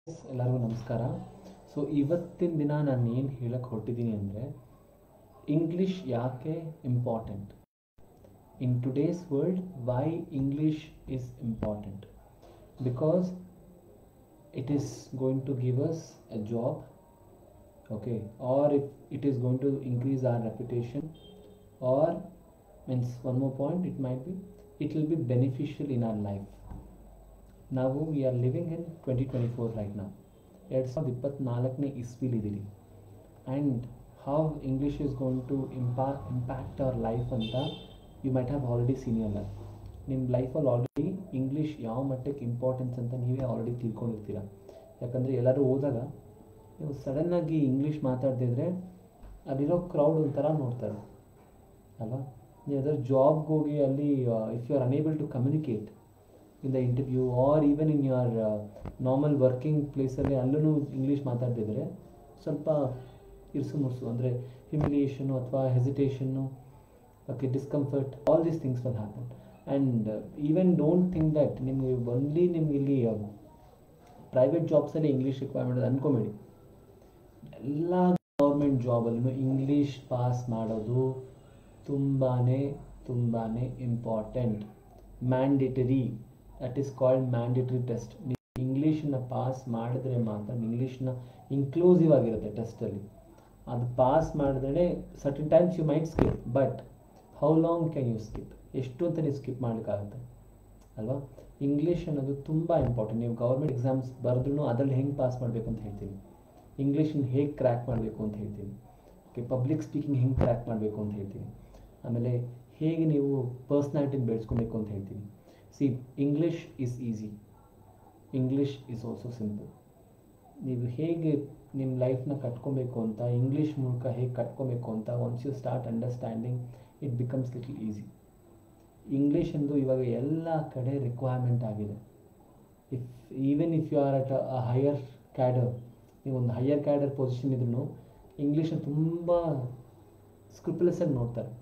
ಎಲ್ಲರಿಗೂ ನಮಸ್ಕಾರ ಸೊ ಇವತ್ತಿನ ದಿನ ನಾನು ಏನು ಹೇಳಕ್ಕೆ ಹೊರಟಿದ್ದೀನಿ ಅಂದರೆ ಇಂಗ್ಲೀಷ್ ಯಾಕೆ important in today's world why English is important because it is going to give us a job okay or if it is going to increase our reputation or means one more point it might be it will be beneficial in our life ನಾವು we are living in twenty twenty four right ನಾವು ಎರಡು ಸಾವಿರದ ಇಪ್ಪತ್ತ್ನಾಲ್ಕನೇ ಇಸ್ವಿಲಿದ್ದೀರಿ and how English is going to impa impact our life ಅಂತ you might have already seen your life ನಿಮ್ಮ ಲೈಫಲ್ಲಿ already English ಯಾವ ಮಟ್ಟಕ್ಕೆ ಇಂಪಾರ್ಟೆನ್ಸ್ ಅಂತ ನೀವೇ ಆಲ್ರೆಡಿ ತಿಳ್ಕೊಂಡಿರ್ತೀರ ಯಾಕಂದರೆ ಎಲ್ಲರೂ ಹೋದಾಗ ನೀವು ಸಡನ್ನಾಗಿ ಇಂಗ್ಲೀಷ್ ಮಾತಾಡ್ತಿದ್ರೆ ಅಲ್ಲಿರೋ ಕ್ರೌಡ್ ಒಂಥರ ನೋಡ್ತಾರೆ ಅಲ್ವಾ ನೀವು ಯಾವ್ದಾದ್ರು ಜಾಬ್ಗೆ ಹೋಗಿ ಅಲ್ಲಿ if you are unable to communicate in the interview or even in your normal working ಪ್ಲೇಸಲ್ಲಿ ಅಲ್ಲೂ ಇಂಗ್ಲೀಷ್ ಮಾತಾಡ್ತಿದ್ರೆ ಸ್ವಲ್ಪ ಇರ್ಸು ಮುರ್ಸು ಅಂದರೆ ಹ್ಯುಮಿಲಿಯೇಷನು ಅಥವಾ ಹೆಸಿಟೇಷನ್ನು okay discomfort all these things will happen and even don't think that ನಿಮಗೆ ಒನ್ಲಿ ನಿಮ್ಗೆ ಇಲ್ಲಿ ಪ್ರೈವೇಟ್ ಜಾಬ್ಸಲ್ಲಿ ಇಂಗ್ಲೀಷ್ ರಿಕ್ವೈರ್ಮೆಂಟ್ ಅನ್ಕೊಬೇಡಿ ಎಲ್ಲ ಗೌರ್ಮೆಂಟ್ ಜಾಬಲ್ಲೂ ಇಂಗ್ಲೀಷ್ ಪಾಸ್ ಮಾಡೋದು ತುಂಬಾ ತುಂಬಾ important mandatory that is called mandatory test ನೀವು ಇಂಗ್ಲೀಷನ್ನ ಪಾಸ್ ಮಾಡಿದ್ರೆ ಮಾತ್ರ ಇಂಗ್ಲೀಷ್ನ ಇನ್ಕ್ಲೂಸಿವ್ ಆಗಿರುತ್ತೆ ಟೆಸ್ಟಲ್ಲಿ ಅದು ಪಾಸ್ ಮಾಡಿದ್ರೆ certain times you might skip but how long can you skip ಎಷ್ಟು ಅಂತ ನೀವು ಸ್ಕಿಪ್ ಮಾಡಲಿಕ್ಕಾಗುತ್ತೆ ಅಲ್ವಾ ಇಂಗ್ಲೀಷ್ ಅನ್ನೋದು ತುಂಬ ಇಂಪಾರ್ಟೆಂಟ್ ನೀವು ಗೌರ್ಮೆಂಟ್ ಎಕ್ಸಾಮ್ಸ್ ಬರೆದ್ರೂ ಅದರಲ್ಲಿ ಹೆಂಗೆ ಪಾಸ್ ಮಾಡಬೇಕು ಅಂತ ಹೇಳ್ತೀನಿ ಇಂಗ್ಲೀಷನ್ನ ಹೇಗೆ ಕ್ರ್ಯಾಕ್ ಮಾಡಬೇಕು ಅಂತ ಹೇಳ್ತೀನಿ ಓಕೆ ಪಬ್ಲಿಕ್ ಸ್ಪೀಕಿಂಗ್ ಹೆಂಗೆ ಕ್ರ್ಯಾಕ್ ಮಾಡಬೇಕು ಅಂತ ಹೇಳ್ತೀನಿ ಆಮೇಲೆ ಹೇಗೆ ನೀವು ಪರ್ಸ್ನಾಲಿಟಿನ ಬೆಳೆಸ್ಕೊಬೇಕು ಅಂತ ಹೇಳ್ತೀನಿ see English is easy English is also simple ನೀವು ಹೇಗೆ ನಿಮ್ಮ ಲೈಫ್ನ ಕಟ್ಕೊಬೇಕು ಅಂತ ಇಂಗ್ಲೀಷ್ ಮೂಲಕ ಹೇಗೆ ಕಟ್ಕೊಬೇಕು ಅಂತ once you start understanding it becomes little easy English ಎಂದು ಇವಾಗ ಎಲ್ಲ ಕಡೆ ರಿಕ್ವೈರ್ಮೆಂಟ್ ಆಗಿದೆ if even if you are at a higher cadre ನೀವು ಒಂದು ಹೈಯರ್ ಕ್ಯಾಡರ್ ಪೊಸಿಷನ್ ಇದ್ರೂ ಇಂಗ್ಲೀಷನ್ನ ತುಂಬ ಸ್ಕ್ರಿಪ್ಲೆಸ್ಸಾಗಿ ನೋಡ್ತಾರೆ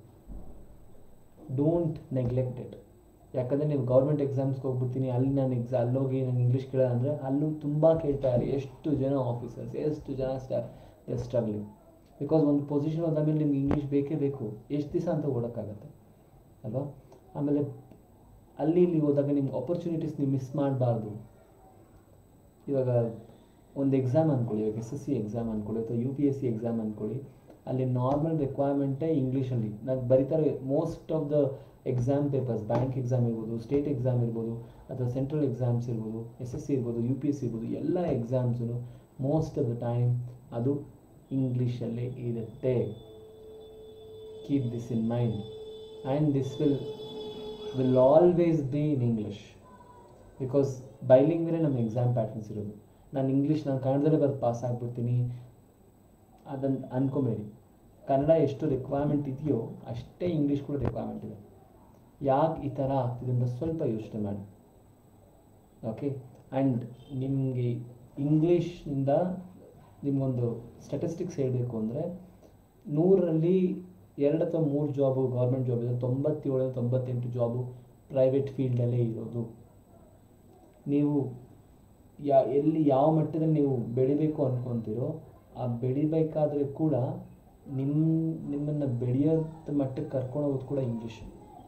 ಡೋಂಟ್ ನೆಗ್ಲೆಕ್ಟ್ ಇಟ್ ಯಾಕಂದರೆ ನೀವು ಗೌರ್ಮೆಂಟ್ ಎಕ್ಸಾಮ್ಸ್ಗೆ ಹೋಗ್ಬಿಡ್ತೀನಿ ಅಲ್ಲಿ ನಾನು ಎಕ್ಸಾ ಅಲ್ಲೋಗಿ ನಂಗೆ ಇಂಗ್ಲೀಷ್ ಕೇಳೋ ಅಂದರೆ ಅಲ್ಲೂ ತುಂಬ ಕೇಳ್ತಾರೆ ಎಷ್ಟು ಜನ ಆಫೀಸರ್ಸ್ ಎಷ್ಟು ಜನ ಸ್ಟಾಫ್ ಎಸ್ ಸ್ಟ್ರಗ್ಲಿಂಗ್ ಬಿಕಾಸ್ ಒಂದು ಪೊಸಿಷನ್ ಹೋದಾದ್ಮೇಲೆ ನಿಮ್ಗೆ ಇಂಗ್ಲೀಷ್ ಬೇಕೇ ಬೇಕು ಎಷ್ಟು ದಿವಸ ಅಂತ ಓಡೋಕ್ಕಾಗತ್ತೆ ಅಲ್ವಾ ಆಮೇಲೆ ಅಲ್ಲಿ ಇಲ್ಲಿ ಹೋದಾಗ ನಿಮ್ಗೆ ಆಪರ್ಚುನಿಟೀಸ್ ನೀವು ಮಿಸ್ ಮಾಡಬಾರ್ದು ಇವಾಗ ಒಂದು ಎಕ್ಸಾಮ್ ಅಂದ್ಕೊಳ್ಳಿ ಇವಾಗ ಎಸ್ ಎಸ್ ಸಿ ಎಕ್ಸಾಮ್ ಅಂದ್ಕೊಳ್ಳಿ ಅಥವಾ U P S C exam ಅಂದ್ಕೊಳ್ಳಿ ಅಲ್ಲಿ ನಾರ್ಮಲ್ ರಿಕ್ವೈರ್ಮೆಂಟೇ ಇಂಗ್ಲೀಷಲ್ಲಿ ನಾನು ಬರೀತಾರೆ most of the exam papers bank exam ಇರ್ಬೋದು ಸ್ಟೇಟ್ ಎಕ್ಸಾಮ್ ಇರ್ಬೋದು ಅಥವಾ ಸೆಂಟ್ರಲ್ ಎಕ್ಸಾಮ್ಸ್ ಇರ್ಬೋದು ಎಸ್ ಎಸ್ ಸಿ ಇರ್ಬೋದು ಯು ಪಿ ಎಸ್ ಸಿ ಇರ್ಬೋದು ಎಲ್ಲ exams most of the time ಅದು ಇಂಗ್ಲೀಷಲ್ಲೇ ಇರುತ್ತೆ keep this in mind and this will will always be in English because bilingual ನಮ್ಮ ಎಕ್ಸಾಮ್ ಪ್ಯಾಟರ್ನ್ಸ್ ಇರೋದು ನಾನು ಇಂಗ್ಲೀಷ್ ನಾನು ಕನ್ನಡದಲ್ಲೇ ಬರೆದು ಪಾಸ್ ಆಗಿಬಿಡ್ತೀನಿ ಅದನ್ನು ಅನ್ಕೊಬೇಡಿ ಕನ್ನಡ ಎಷ್ಟು ರಿಕ್ವೈರ್ಮೆಂಟ್ ಇದೆಯೋ ಅಷ್ಟೇ ಇಂಗ್ಲೀಷ್ ಕೂಡ ರಿಕ್ವೈರ್ಮೆಂಟ್ ಇದೆ ಯಾಕೆ ಈ ಥರ ಆಗ್ತಿದೆ ಅಂತ ಸ್ವಲ್ಪ ಯೋಚನೆ ಮಾಡಿ ಓಕೆ ಆ್ಯಂಡ್ ನಿಮಗೆ ಇಂಗ್ಲೀಷಿಂದ ನಿಮಗೊಂದು ಸ್ಟ್ಯಾಟಿಸ್ಟಿಕ್ಸ್ ಹೇಳಬೇಕು ಅಂದರೆ ನೂರರಲ್ಲಿ ಎರಡು ಅಥವಾ ಮೂರು ಜಾಬು ಗೌರ್ಮೆಂಟ್ ಜಾಬ್ ಇದೆ ತೊಂಬತ್ತೇಳು ತೊಂಬತ್ತೆಂಟು ಜಾಬು ಪ್ರೈವೇಟ್ ಫೀಲ್ಡಲ್ಲೇ ಇರೋದು ನೀವು ಯಾ ಎಲ್ಲಿ ಯಾವ ಮಟ್ಟದಲ್ಲಿ ನೀವು ಬೆಳಿಬೇಕು ಅಂದ್ಕೊತೀರೋ ಆ ಬೆಳಿಬೇಕಾದ್ರೆ ಕೂಡ ನಿಮ್ಮ ನಿಮ್ಮನ್ನು ಬೆಳೆಯೋದ ಮಟ್ಟಕ್ಕೆ ಕರ್ಕೊಂಡು ಹೋಗೋದು ಕೂಡ English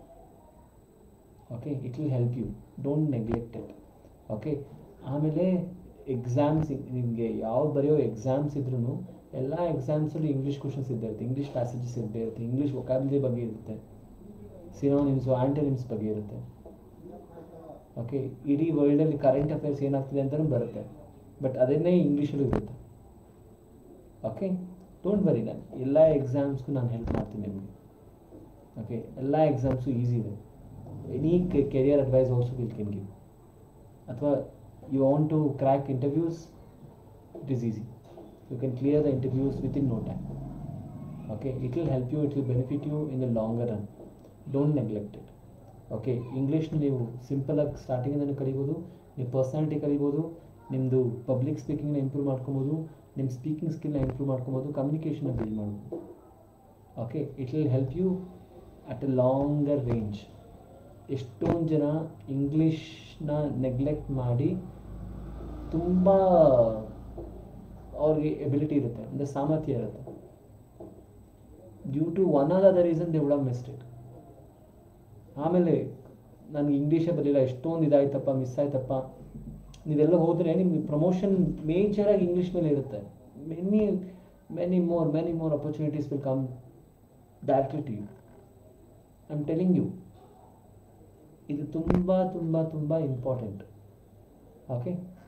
okay it will help you don't neglect it okay ಆಮೇಲೆ ಎಕ್ಸಾಮ್ಸ್ ನಿಮಗೆ ಯಾವ ಬರೆಯೋ ಎಕ್ಸಾಮ್ಸ್ ಇದ್ರೂ ಎಲ್ಲ ಎಕ್ಸಾಮ್ಸಲ್ಲೂ ಇಂಗ್ಲೀಷ್ ಕ್ವಶನ್ಸ್ ಇದ್ದೇ ಇರುತ್ತೆ ಇಂಗ್ಲೀಷ್ ಪ್ಯಾಸೇಜಸ್ ಇದ್ದೇ ಇರುತ್ತೆ ಇಂಗ್ಲೀಷ್ ವೊಕ್ಯಾಬ್ಲರಿ ಬಗ್ಗೆ ಇರುತ್ತೆ ಸಿನೋನಿಮ್ಸು ಆ್ಯಂಟೋನಿಮ್ಸ್ ಬಗ್ಗೆ ಇರುತ್ತೆ ಓಕೆ ಇಡೀ ವರ್ಲ್ಡಲ್ಲಿ ಕರೆಂಟ್ ಅಫೇರ್ಸ್ ಏನಾಗ್ತಿದೆ ಅಂತಲೂ ಬರುತ್ತೆ ಬಟ್ ಅದನ್ನೇ ಇಂಗ್ಲೀಷಲ್ಲೂ ಇರುತ್ತೆ ಓಕೆ ಡೋಂಟ್ ವರಿ ನಾನು ಎಲ್ಲ ಎಕ್ಸಾಮ್ಸ್ಗೂ ನಾನು ಹೆಲ್ಪ್ ಮಾಡ್ತೀನಿ ನಿಮಗೆ ಓಕೆ ಎಲ್ಲ ಎಕ್ಸಾಮ್ಸು ಈಸಿ ಇದೆ any career advice also will can give ಅಥವಾ you want to crack interviews it is easy you can clear the interviews with in no time okay it will help you it will benefit you in the longer run don't neglect it okay ಇಂಗ್ಲೀಷ್ನ ನೀವು ಸಿಂಪಲಾಗಿ ಸ್ಟಾರ್ಟಿಂಗಿಂದಲೂ ಕಲಿಬೋದು ನೀವು personality ಕಲಿಬೋದು ನಿಮ್ಮದು public ಸ್ಪೀಕಿಂಗ್ನ improve ಮಾಡ್ಕೊಬೋದು ನಿಮ್ಮ speaking ಸ್ಕಿಲ್ನ ಇಂಪ್ರೂವ್ ಮಾಡ್ಕೊಬೋದು ಕಮ್ಯುನಿಕೇಷನ್ನ ಬಿಲ್ಡ್ ಮಾಡ್ಬೋದು okay it will help you at a longer range ಎಷ್ಟೊಂದು ಜನ ಇಂಗ್ಲೀಷ್ನ ನೆಗ್ಲೆಕ್ಟ್ ಮಾಡಿ ತುಂಬ ಅವ್ರಿಗೆ ಎಬಿಲಿಟಿ ಇರುತ್ತೆ ಅಂದರೆ ಸಾಮರ್ಥ್ಯ ಇರುತ್ತೆ due to one or the reason they would have missed it ಆಮೇಲೆ ನನಗೆ ಇಂಗ್ಲೀಷೇ ಬರಲಿಲ್ಲ ಎಷ್ಟೊಂದು ಇದಾಯ್ತಪ್ಪ ಮಿಸ್ ಆಯ್ತಪ್ಪ ನೀವೆಲ್ಲ ಹೋದರೆ ನಿಮ್ಗೆ ಪ್ರಮೋಷನ್ ಮೇಜರಾಗಿ ಇಂಗ್ಲೀಷ್ ಮೇಲೆ ಇರುತ್ತೆ many many more many more opportunities will come directly to you I am telling you ಇದು ತುಂಬ ತುಂಬ ತುಂಬ ಇಂಪಾರ್ಟೆಂಟ್ ಓಕೆ